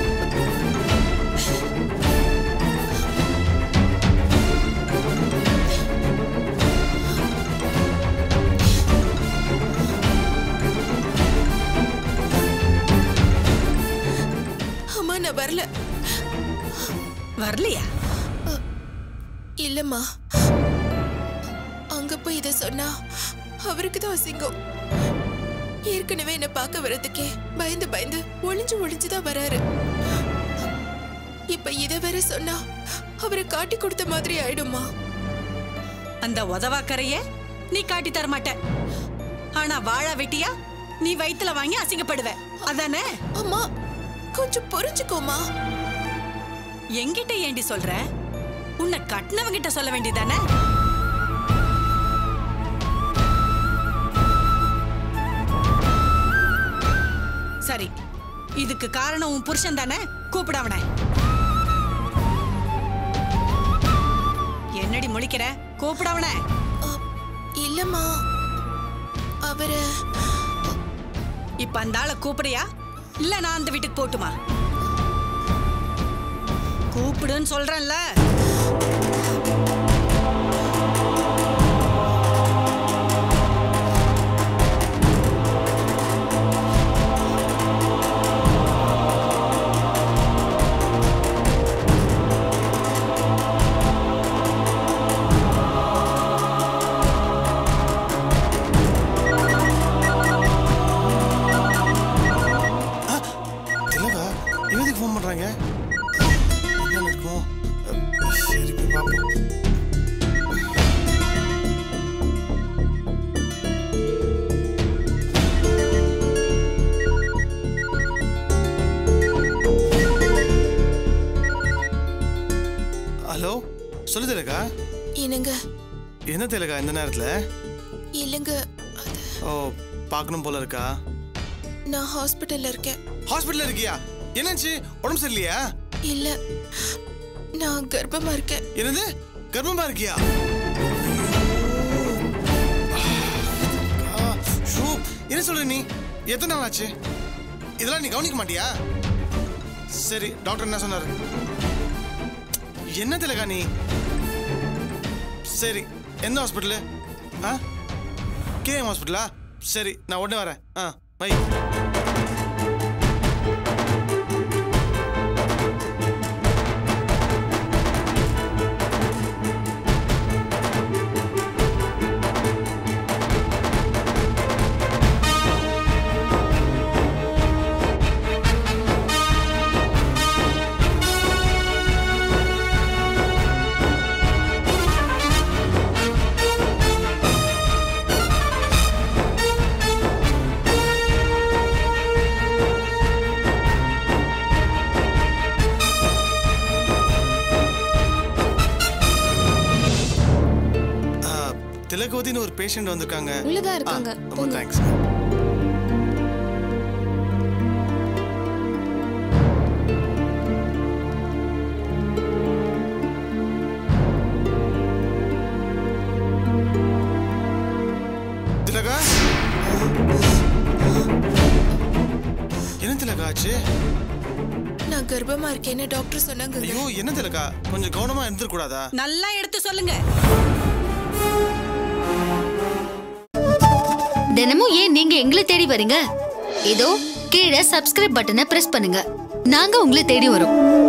அம்மா நான் வரல வரலையா இல்லம்மா அங்க போய் இத சொன்னா அவருக்கு தான் அசிங்கம் ஏற்கனவே என்ன பார்க்க வர்றதுக்கே பயந்து பயந்து ஒளிஞ்சு ஒளிஞ்சு தான் வராரு இப்ப இத வேற சொன்னா அவரை காட்டி கொடுத்த மாதிரி ஆயிடுமா அந்த உதவாக்கரைய நீ காட்டி தர மாட்ட ஆனா வாழா வெட்டியா நீ வயித்துல வாங்கி அசிங்கப்படுவ அதானே அம்மா கொஞ்சம் புரிஞ்சுக்கோமா என்கிட்ட ஏண்டி சொல்ற உன்னை கட்டினவங்கிட்ட சொல்ல வேண்டியதானே சரி இதுக்கு காரணம் உன் புருஷன் தானே கூப்பிட அவனை என்னடி முழிக்கிற கூப்பிட அவனை இல்லம்மா அவரு இப்ப அந்த ஆளை கூப்பிடுறியா இல்ல நான் அந்த வீட்டுக்கு போட்டுமா கூப்பிடுன்னு சொல்றேன்ல திலகா இவதுக்கு ஃபோன் பண்றாங்க என்ன இருக்கும் அஹ், சரி போய் பார்ப்போம் ஹலோ சொல்லு திலகா என்னங்க என்ன திலகா இந்த நேரத்துல இல்லைங்க ஓ பார்க்கணும் போல இருக்கா நான் ஹாஸ்பிட்டல்ல இருக்கேன் ஹாஸ்பிட்டல்ல இருக்கியா என்னாச்சு உடம்பு சரியில்லையா இல்ல நான் கர்ப்பமா இருக்கேன் என்னது கர்ப்பமா இருக்கியா ஆ, ஷூ, என்ன சொல்ற நீ எத்தனை நாள் ஆச்சு இதெல்லாம் நீ கவனிக்க மாட்டியா சரி டாக்டர் என்ன சொன்னாரு என்ன திலகா நீ சரி எந்த ஹாஸ்பிட்டலு ஆ கேஎம் ஹாஸ்பிட்டலா சரி நான் உடனே வரேன் ஆ பை ஆ, திலகவதின்னு ஒரு பேஷண்ட் வந்திருக்காங்க உள்ளதா இருக்காங்க. ஆ, ரொம்ப போங்க. தேங்க்ஸ் திலகா என்ன திலகா ஆச்சு நான் கர்ப்பமா இருக்கேன்னு டாக்டர் சொன்னாங்க ஐயோ என்ன திலகா கொஞ்சம் கவனமா இருந்துக்கூடாதா நல்லா எடுத்து சொல்லுங்க தினமும் ஏன் நீங்க எங்களை தேடி வரீங்க இதோ கீழே சப்ஸ்கிரைப் பட்டனை பிரஸ் பண்ணுங்க நாங்க உங்களை தேடி வரோம்